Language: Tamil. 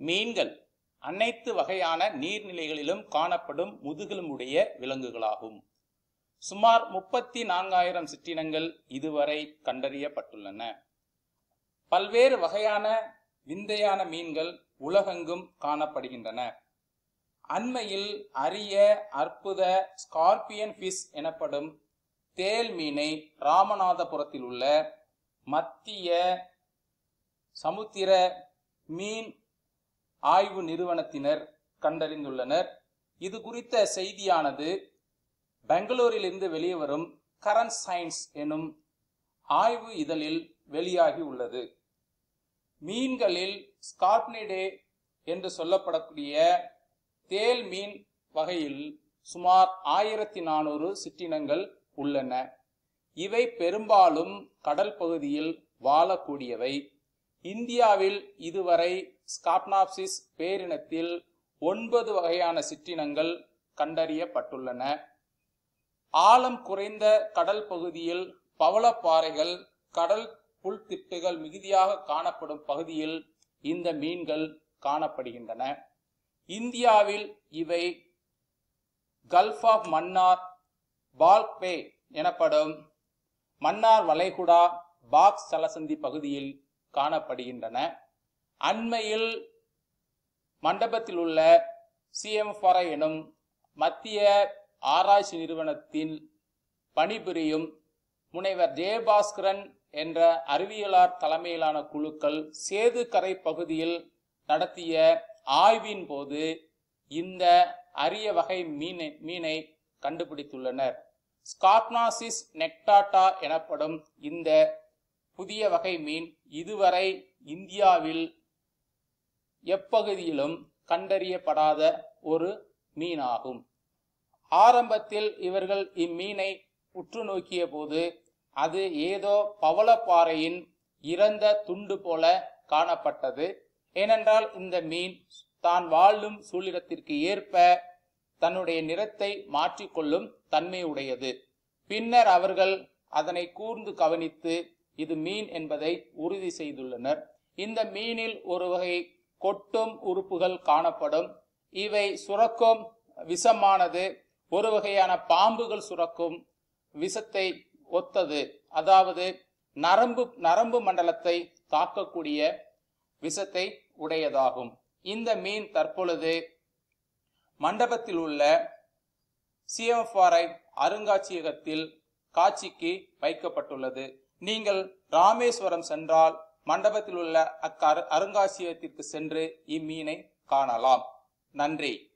மீன்கள் அனைத்து வகையான நீர்நிலைகளிலும் காணப்படும் முதுகெலும்புடைய விலங்குகளாகும் சுமார் முப்பத்தி நான்காயிரம் சிற்றினங்கள் இதுவரை கண்டறியப்பட்டுள்ளன பல்வேறு வகையான விந்தையான மீன்கள் உலகெங்கும் காணப்படுகின்றன அண்மையில் அரிய அற்புத ஸ்கார்பியன் ஃபிஷ் எனப்படும் தேல் மீனை ராமநாதபுரத்தில் உள்ள மத்திய சமுத்திர மீன் ஆய்வு நிறுவனத்தினர் கண்டறிந்துள்ளனர் இது குறித்த செய்தியானது பெங்களூரிலிருந்து வெளிவரும் கரண்ட் சயின்ஸ் எனும் ஆய்வு இதழில் வெளியாகி உள்ளது மீன்களில் ஸ்கார்ப்னிடே என்று சொல்லப்படக்கூடிய தேல் மீன் வகையில் சுமார் ஆயிரத்தி நானூறு சிற்றினங்கள் உள்ளன இவை பெரும்பாலும் கடல் பகுதியில் வாழக்கூடியவை இந்தியாவில் இதுவரை ஸ்காப்னாப்சிஸ் பேரினத்தில் ஒன்பது வகையான சிற்றினங்கள் கண்டறியப்பட்டுள்ளன ஆழம் குறைந்த கடல் பகுதியில் பவளப்பாறைகள் கடல் புல்திட்டுகள் மிகுதியாக காணப்படும் பகுதியில் இந்த மீன்கள் காணப்படுகின்றன இந்தியாவில் இவை gulf of Mannar Palk bay எனப்படும் மன்னார் வளைகுடா பாக்ஸ் சலசந்தி பகுதியில் காணப்படுகின்றன அண்மையில் மண்டபத்தில் உள்ள சிஎம்ஃபாரா எனும் மத்திய ஆராய்ச்சி நிறுவனத்தில் பணிபுரியும் முனைவர் ஜெயபாஸ்கரன் என்ற அறிவியலார் தலைமையிலான குழுக்கள் சேதுக்கரை பகுதியில் நடத்திய ஆய்வின் போது இந்த அரிய வகை மீனை மீனை கண்டுபிடித்துள்ளனர் ஸ்காப்னாசிஸ் நெக்டாட்டா எனப்படும் இந்த புதிய வகை மீன் இதுவரை இந்தியாவில் எப்பகுதியிலும் கண்டறியப்படாத ஒரு மீனாகும் ஆரம்பத்தில் இவர்கள் இம்மீனை உற்று நோக்கிய போது அது ஏதோ பவளப்பாறையின் இறந்த துண்டு போல காணப்பட்டது ஏனென்றால் இந்த மீன் தான் வாழும் சூழிடத்திற்கு ஏற்ப தன்னுடைய நிறத்தை மாற்றிக்கொள்ளும் தன்மை உடையது பின்னர் அவர்கள் அதனை கூர்ந்து கவனித்து இது மீன் என்பதை உறுதி செய்துள்ளனர் இந்த மீனில் ஒரு வகை கொட்டும் உறுப்புகள் காணப்படும் இவை சுரக்கும் விஷமானது ஒரு வகையான பாம்புகள் சுரக்கும் விஷத்தை ஒத்தது அதாவது நரம்பு நரம்பு மண்டலத்தை தாக்கக்கூடிய விஷத்தை உடையதாகும் இந்த மீன் தற்பொழுது மண்டபத்தில் உள்ள சிஎம்எஃப்ஆர்ஐ அருங்காட்சியகத்தில் காட்சிக்கு வைக்கப்பட்டுள்ளது நீங்கள் ராமேஸ்வரம் சென்றால் மண்டபத்தில் உள்ள அக்கரு அருங்காட்சியகத்திற்கு சென்று இம்மீனை காணலாம் நன்றி